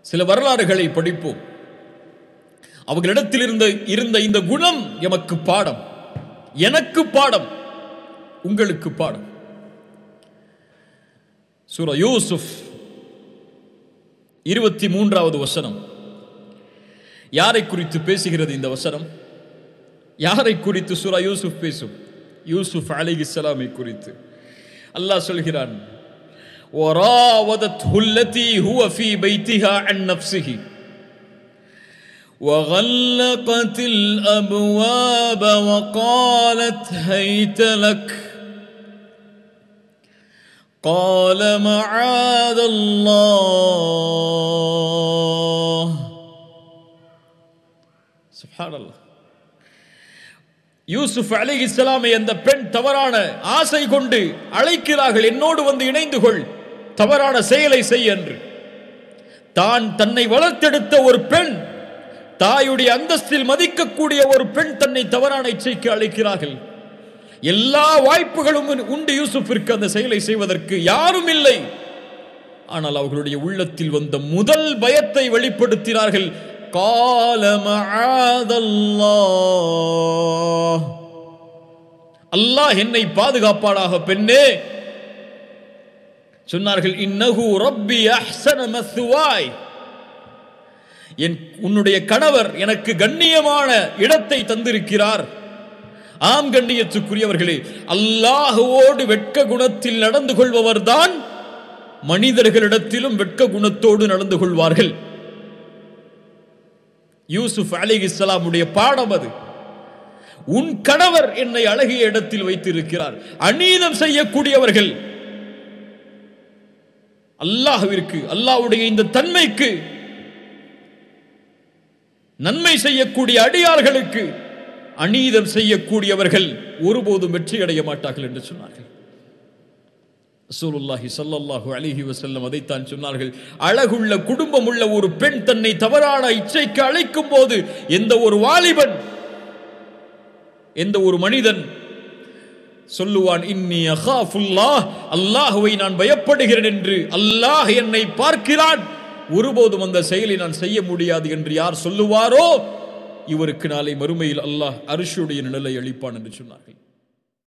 சில வரலாறுகளை படிப்போம் அவர்களிடத்தில் இருந்த இருந்த இந்த குணம் எமக்கு பாடம் எனக்கு பாடம் உங்களுக்கு பாடம் சூரா யூசுப் இருபத்தி மூன்றாவது வசனம் யாரை குறித்து பேசுகிறது இந்த வசனம் யாரை குறித்து சூரா யூசுப் பேசும் யூசுப் அலைஹிஸ்ஸலாமை குறித்து அல்லாஹ் சொல்கிறான் وراودته التي هو في بيتها عن نفسه وغلقت الابواب وقالت هيت لك قال معاذ الله سبحان الله யூசுப் அலைஹிஸ்ஸலாமை அந்த பெண் தவறான ஆசை கொண்டு அழைக்கிறார்கள் என்னோடு வந்து இணைந்து கொள் தவறான செயலை செய் என்று தான் தன்னை வளர்த்தெடுத்த ஒரு பெண் தாயுடைய அந்தஸ்தில் மதிக்கக்கூடிய ஒரு பெண் தன்னை தவறான இச்சைக்கு அழைக்கிறார்கள் எல்லா வாய்ப்புகளும் உண்டு யூசுஃபிற்கு அந்த செயலை செய்வதற்கு யாரும் இல்லை ஆனால் அவர்களுடைய உள்ளத்தில் வந்த முதல் பயத்தை வெளிப்படுத்தினார்கள் கால மஆதல்லாஹ். அல்லாஹ் என்னை பாதுகாப்பானாக பெண்ணே சொன்னார்கள் இன்னஹு ரப்பி அஹ்சன மஸ்வாய் என் உன்னுடைய கணவர் எனக்கு கண்ணியமான இடத்தை தந்திருக்கிறார் ஆம் கண்ணியத்துக்குரியவர்களே அல்லாஹுவோடு வெட்க குணத்தில் நடந்து கொள்பவர்தான் மனிதர்களிடத்திலும் வெட்க குணத்தோடு நடந்து கொள்வார்கள் யூசுப் அலிஹிஸ்லாமுடைய பாடம் அது உன் கணவர் என்னை அழகிய இடத்தில் வைத்திருக்கிறார் அநீதம் செய்யக்கூடியவர்கள் அல்லாஹ்விற்கு அல்லாஹ்வுடைய இந்த தன்மைக்கு நன்மை செய்யக்கூடிய அடியார்களுக்கு அநீதம் செய்யக்கூடியவர்கள் ஒருபோதும் வெற்றி அடைய மாட்டார்கள் என்று சொன்னார்கள் ரசூலுல்லாஹி ஸல்லல்லாஹு அலைஹி வஸல்லம் அதைத்தான் சொன்னார்கள் அழகுள்ள குடும்பம் உள்ள ஒரு பெண் தன்னை தவறான இச்சைக்கு அழைக்கும் போது எந்த ஒரு வாலிபன் எந்த ஒரு மனிதன் சொல்லுவான் இன்னி அகாஃபுல்லாஹ் அல்லாஹுவை நான் பயப்படுகிறேன் என்று அல்லாஹ் என்னை பார்க்கிறான் ஒருபோதும் அந்த செயலை நான் செய்ய முடியாது என்று யார் சொல்லுவாரோ இவருக்கு நாளை மறுமையில் அல்லாஹ் அரிஷுடைய நிழலை அளிப்பான் என்று சொன்னார்கள்